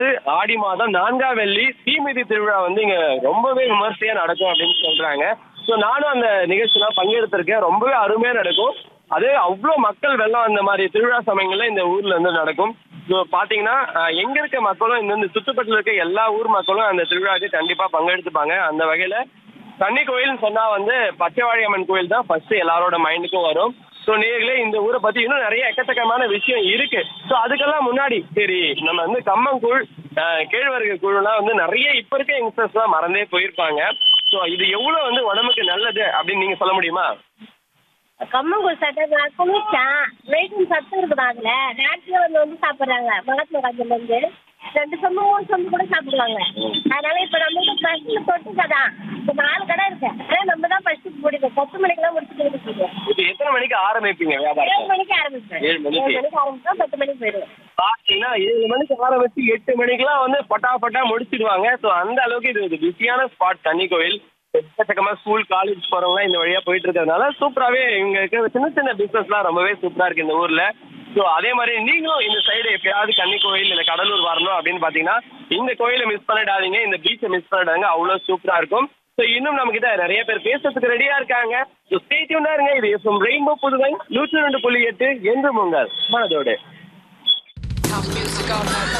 அடுத்து ஆடி மாதம் நான்காம் வெள்ளி தீமிதி திருவிழா வந்து இங்க ரொம்பவே விமர்சையா நடக்கும் அப்படின்னு சொல்றாங்க ஸோ நானும் அந்த நிகழ்ச்சிலாம் பங்கெடுத்திருக்கேன் ரொம்பவே அருமையா நடக்கும் அது அவ்வளோ மக்கள் வெள்ளம் அந்த மாதிரி திருவிழா சமயங்கள்ல இந்த ஊர்ல இருந்து நடக்கும் ஸோ பாத்தீங்கன்னா அஹ், எங்க இருக்க மக்களும் இந்த இந்த சுற்றுப்பட்டில் இருக்க எல்லா ஊர் மக்களும் அந்த திருவிழாவுக்கு கண்டிப்பா பங்கெடுத்துப்பாங்க அந்த வகையில தண்ணி கோயில்னு சொன்னா வந்து பச்சைவாழி அம்மன் கோயில் தான் ஃபர்ஸ்ட் எல்லாரோட மைண்டுக்கும் வரும் ஸோ நேர்களே இந்த ஊரை பத்தி இன்னும் நிறைய எக்கச்சக்கமான விஷயம் இருக்கு ஸோ அதுக்கெல்லாம் முன்னாடி சரி நம்ம வந்து கம்மங்கூழ் அஹ், கேழ்வரகு கூழ்லாம் வந்து நிறைய இப்ப இருக்க யங்ஸ்டர்ஸ்லாம் மறந்தே போயிருப்பாங்க ஸோ இது எவ்வளவு வந்து உடம்புக்கு நல்லது அப்படின்னு நீங்க சொல்ல முடியுமா கம்மங்கூழ் சாப்பிட்டா குளிர்ச்சா வெயிட்டும் சத்து இருக்குது அதுல நேரத்துல வந்து வந்து சாப்பிடுறாங்க மகாத்மா காந்தில இருந்து ரெண்டு சொம்பு மூணு சொம்பு கூட சாப்பிடுவாங்க அதனால இப்ப நம்மளுக்கு ஃபர்ஸ்ட்ல தொட்டுக்க தான் இப்ப நாலு கடை இருக்கு ஆனா நம்ம தான் ஃபர்ஸ்ட் பிடிக்கும் பத்து மணிக்கெல்லாம் முடிச்சுட்டு இருக்கோம் இது எத்தனை மணிக்கு ஆரம்பிப்பீங்க ஏழு வியாபாரத்தை மணிக்கு ஆரம்பிப்பேன் ஏழு மணிக்கு. ஏழு மணிக்கு ஆரம்பிச்சா பத்து மணிக்கு போயிடுவேன் பாத்தீங்கன்னா ஏழு மணிக்கு ஆரம்பிச்சு எட்டு மணிக்கெல்லாம் வந்து பட்டா பட்டா முடிச்சிடுவாங்க ஸோ அந்த அளவுக்கு இது ஒரு பிஸியான ஸ்பாட் தண்ணி கோயில் எக்கச்சக்கமா ஸ்கூல் காலேஜ் போறவங்க இந்த வழியா போயிட்டு இருக்கிறதுனால சூப்பராகவே இங்க இருக்கிற சின்ன சின்ன பிசினஸ்லாம் ரொம்பவே சூப்பரா இருக்கு இந்த ஊர்ல ஸோ அதே மாதிரி நீங்களும் இந்த சைடு எப்பயாவது கன்னி கோயில் இல்லை கடலூர் வரணும் அப்படின்னு பாத்தீங்கன்னா இந்த கோயிலை மிஸ் பண்ணிடாதீங்க இந்த பீச்சை மிஸ் பண்ணிடாதீங்க அவ்வளோ சூப்பரா இருக்கும் ஸோ இன்னும் நம்ம கிட்ட நிறைய பேர் பேசுறதுக்கு ரெடியா இருக்காங்க ஸோ ஸ்டேட்யூண்டா இருங்க இது எஃப்எம் ரெயின்போ புதுவை நூற்றி ரெண்டு புள்ளி எட்டு என்று உங்கள் மனதோடு House music all night